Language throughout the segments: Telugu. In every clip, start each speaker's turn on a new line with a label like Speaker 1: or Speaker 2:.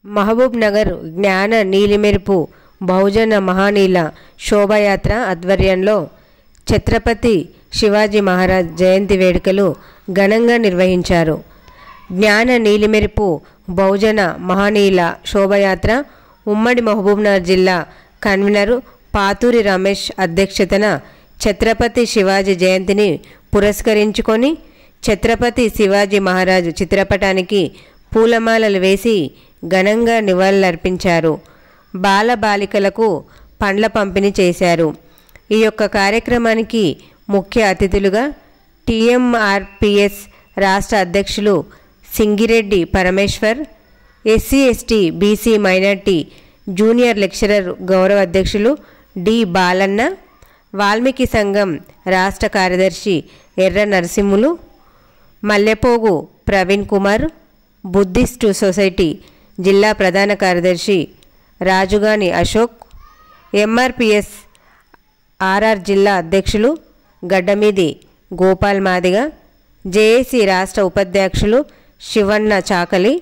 Speaker 1: మహబూబ్ నగర్ జ్ఞాన నీలిమెరుపు బహుజన మహానీల శోభాయాత్ర ఆధ్వర్యంలో ఛత్రపతి శివాజీ మహారాజ్ జయంతి వేడుకలు ఘనంగా నిర్వహించారు జ్ఞాన నీలిమెరుపు బహుజన మహానీల శోభయాత్ర ఉమ్మడి మహబూబ్నగర్ జిల్లా కన్వీనరు పాతూరి రమేష్ అధ్యక్షతన ఛత్రపతి శివాజీ జయంతిని పురస్కరించుకొని ఛత్రపతి శివాజీ మహారాజు చిత్రపటానికి పూలమాలలు వేసి ఘనంగా నివాళులర్పించారు బాలబాలికలకు పండ్ల పంపిణీ చేశారు ఈ యొక్క కార్యక్రమానికి ముఖ్య అతిథులుగా టీఎంఆర్పిఎస్ రాష్ట్ర అధ్యక్షులు Singireddy Parameshwar SC ST BC minority junior lecturer గౌరవ అధ్యక్షులు డి బాలన్న వాల్మీకి సంఘం రాష్ట్ర కార్యదర్శి ఎర్ర నరసింహులు మల్లెపోగు ప్రవీణ్ కుమార్ బుద్ధిస్టు సొసైటీ జిల్లా ప్రధాన కార్యదర్శి రాజుగాని అశోక్ ఎంఆర్పిఎస్ ఆర్ఆర్ జిల్లా అధ్యక్షులు గడ్డమీది గోపాల్ మాదిగ జేఏసీ రాష్ట్ర ఉపాధ్యక్షులు శివన్న చాకలి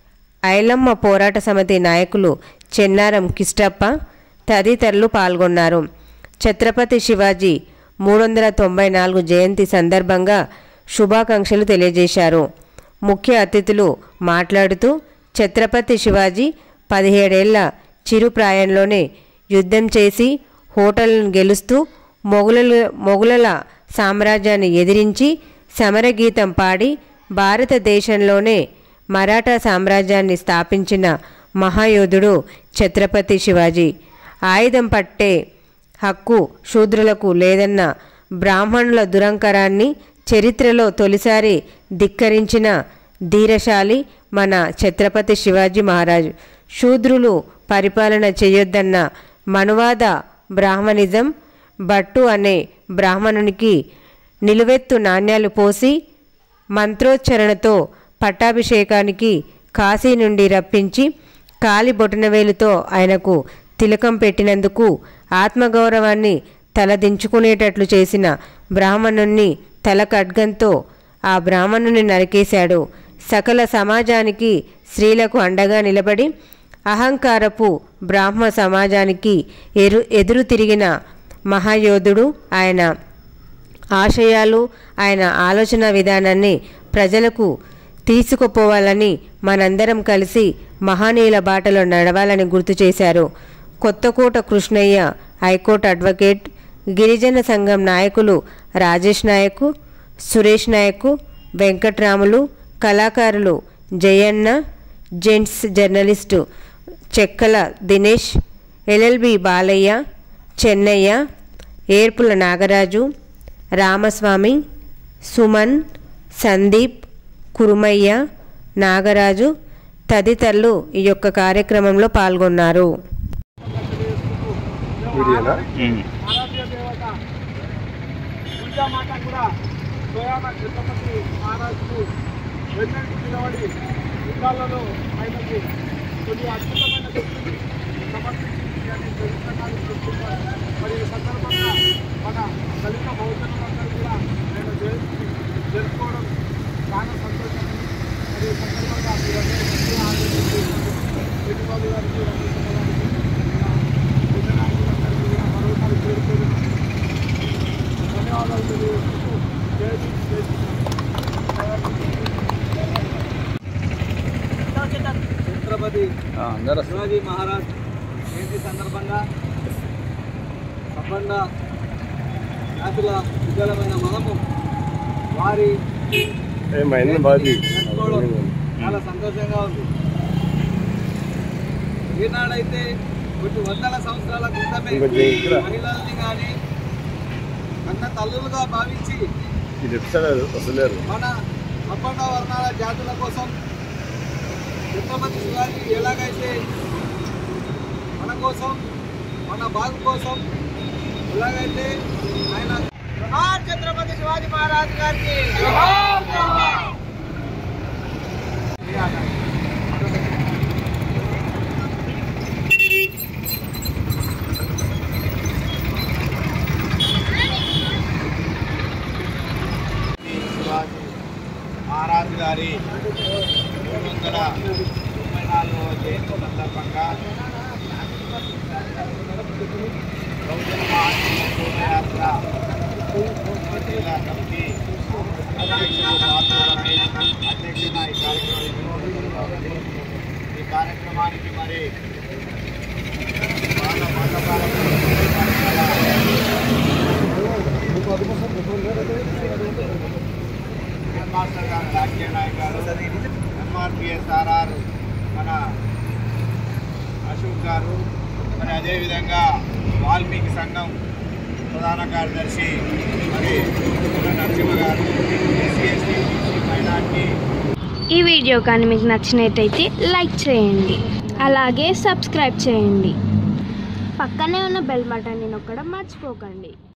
Speaker 1: ఐలమ్మ పోరాట సమితి నాయకులు చెన్నారం కిష్టప్ప తదితరులు పాల్గొన్నారు ఛత్రపతి శివాజీ మూడు వందల తొంభై నాలుగు జయంతి సందర్భంగా శుభాకాంక్షలు తెలియజేశారు ముఖ్య అతిథులు మాట్లాడుతూ ఛత్రపతి శివాజీ పదిహేడేళ్ల చిరు ప్రాయంలోనే యుద్ధం చేసి హోటల్ను గెలుస్తూ మొఘలుల మొఘలుల సామ్రాజ్యాన్ని ఎదిరించి సమరగీతం పాడి భారతదేశంలోనే మరాఠా సామ్రాజ్యాన్ని స్థాపించిన మహాయోధుడు ఛత్రపతి శివాజీ ఆయుధం పట్టే హక్కు శూద్రులకు లేదన్న బ్రాహ్మణుల దురంకరాన్ని చరిత్రలో తొలిసారి ధిక్కరించిన ధీరశాలి మన ఛత్రపతి శివాజీ మహారాజు శూద్రులు పరిపాలన చేయొద్దన్న మనువాద బ్రాహ్మణిజం భట్టు అనే బ్రాహ్మణునికి నిలువెత్తు నాణ్యాలు పోసి మంత్రోచ్చరణతో పట్టాభిషేకానికి కాశీ నుండి రప్పించి కాలి బొటనవేలుతో ఆయనకు తిలకం పెట్టినందుకు ఆత్మగౌరవాన్ని తలదించుకునేటట్లు చేసిన బ్రాహ్మణుణ్ణి తల ఖడ్గంతో ఆ బ్రాహ్మణుని నరికేశాడు సకల సమాజానికి స్త్రీలకు అండగా నిలబడి అహంకారపు బ్రాహ్మ సమాజానికి ఎరు ఎదురు తిరిగిన మహాయోధుడు ఆయన ఆశయాలు ఆయన ఆలోచన విధానాన్ని ప్రజలకు తీసుకుపోవాలని మనందరం కలిసి మహనీయుల బాటలో నడవాలని గుర్తు చేశారు కొత్తకోట కృష్ణయ్య హైకోర్టు అడ్వకేట్ గిరిజన సంఘం నాయకులు రాజేష్ నాయకు సురేష్ నాయకు వెంకట్రాములు కళాకారులు Jayanna gents journalist Chekkala Dinesh LLB Balaiah Chennaiah Erpula Nagaraju Ramaswamy Suman Sandeep Kurumaiah Nagaraju తదితరులు ఈ యొక్క కార్యక్రమంలో పాల్గొన్నారు
Speaker 2: వీడియోనా
Speaker 3: ఆరాధ్య దేవత పూజా మాట కూడా స్వయాన ఛత్రపతి మహారాజుకు వెన్నెంటి నిలబడి యుద్ధాలలో ఆయనకు కొన్ని అద్భుతమైన శక్తిని సమర్పించి అని ప్రయత్నాలు చేస్తున్నారు మరి ఈ సందర్భంగా మన దళిత బహుజనులందరూ కూడా ఆయన జయంతి జరుపుకోవడం చాలా సంతోషం మరి ఈ సందర్భంగా మీరందరూ మంచిగా ఆలోచించి పెట్టుబడి గారికి రంజిత్ గారికి భుజనాయకులందరికీ కూడా మరోసారి పేరు ధన్యవాదాలు తెలియజేస్తూ జై భీమ్, జై శ్రీరామ్. ఛత్రపతి
Speaker 2: అందరూ
Speaker 3: శివాజీ మహారాజ్ జయంతి సందర్భంగా సబ్బండ జాతుల విశాలమైన మనము వారి
Speaker 2: ఏమైంది బాజీ
Speaker 3: జరుపుకోవడం చాలా సంతోషంగా ఉంది ఈనాడైతే కొన్ని వందల సంవత్సరాల క్రితమే
Speaker 2: ఇంకొంచెం ఇక్కడ.
Speaker 3: మహిళల్ని కానీ కన్న తల్లులుగా భావించి
Speaker 2: ఇది ఎపిసోడ్ వస్తలేరు
Speaker 3: మన అప్పన్న వర్ణాల జాతుల కోసం ఛత్రపతి శివాజీ ఎలాగైతే మన కోసం మన బాగు కోసం ఎలాగైతే ఆయన జోహార్ ఛత్రపతి శివాజీ మహారాజ్ గారికి శివాజీ మహారాజు గారి మూడు వందల ముప్పై నాలుగవ జయంతి సందర్భంగా బహుజన మహాసభ శోభయాత్ర జిల్లా కమిటీ అధ్యక్షులు పాల్గొనమని అధ్యక్షున ఈ కార్యక్రమం నిర్వహించబడుతుంది. ఈ కార్యక్రమానికి మరి వాళ్ళ మండపాల హెడ్ మాస్టర్ గారు రాజకీయ నాయక్ గారు ఎంఆర్పిఎస్ఆర్ఆర్ మన అశోక్ గారు మరి అదేవిధంగా వాల్మీకి సంఘం ప్రధాన కార్యదర్శి మరి కుల నరసింహ గారు ఎస్సీ ఎస్టీ మైనార్టీ
Speaker 4: ఈ వీడియో కానీ మీకు నచ్చినట్టయితే లైక్ చేయండి అలాగే సబ్స్క్రైబ్ చేయండి పక్కనే ఉన్న బెల్ బటన్ని నొక్కడం మర్చిపోకండి